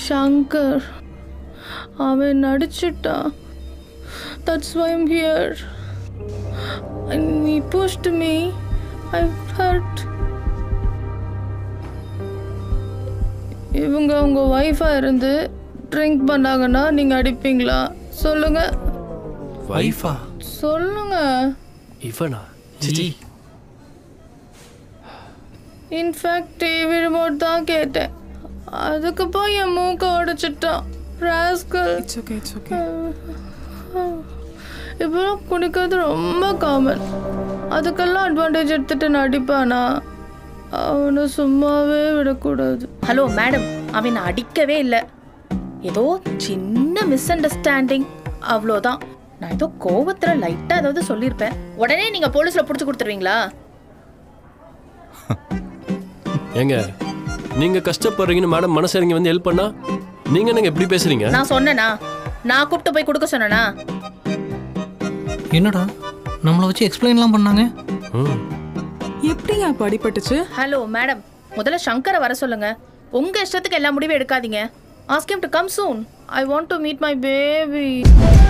ஷங்கர் அவன் நடிச்சிட்டான் that's why I'm here நீ pushed மீ ஐ ஹர்ட் இவங்க உங்க ஒய்ஃபாக இருந்து ட்ரிங்க் பண்ணாங்கன்னா நீங்கள் அடிப்பீங்களா சொல்லுங்க வைஃபா சொல்லுங்க இவனா சிச்சி இன்ஃபேக்ட் டிவி ரிமோட் தான் கேட்டேன் அதுக்கு போய் என் மூக்க உடைச்சிட்டான் rascal it's okay it's okay இப்போலாம் குடிக்கிறது ரொம்ப காமன் அதுக்கெல்லாம் அட்வான்டேஜ் எடுத்துட்டு நடிப்பானா அவனை சும்மாவே விடக்கூடாது ஹலோ மேடம் அவன் அடிக்கவே இல்லை ஏதோ சின்ன மிஸ் அண்டர்ஸ்டாண்டிங் அவ்வளோதான் நான் ஏதோ கோவத்தில் லைட்டாக ஏதாவது சொல்லியிருப்பேன் உடனே நீங்கள் போலீஸில் பிடிச்சி கொடுத்துருவீங்களா ஏங்க நீங்க கஷ்டப்படுறீங்கன்னு மேடம் மனசு இறங்கி வந்து ஹெல்ப் பண்ணா நீங்க என்னங்க எப்படி பேசுறீங்க நான் சொன்னேனா நான் கூப்பிட்டு போய் கொடுக்க சொன்னேனா என்னடா நம்மளை வச்சு எக்ஸ்பிளைன்லாம் பண்ணாங்க ம். எப்படிங்க அப்போ அடிபட்டுச்சு ஹலோ மேடம் முதல்ல சங்கரை வர சொல்லுங்க உங்க இஷ்டத்துக்கு எல்லா முடிவும் எடுக்காதீங்க ask him to come soon I want to meet my baby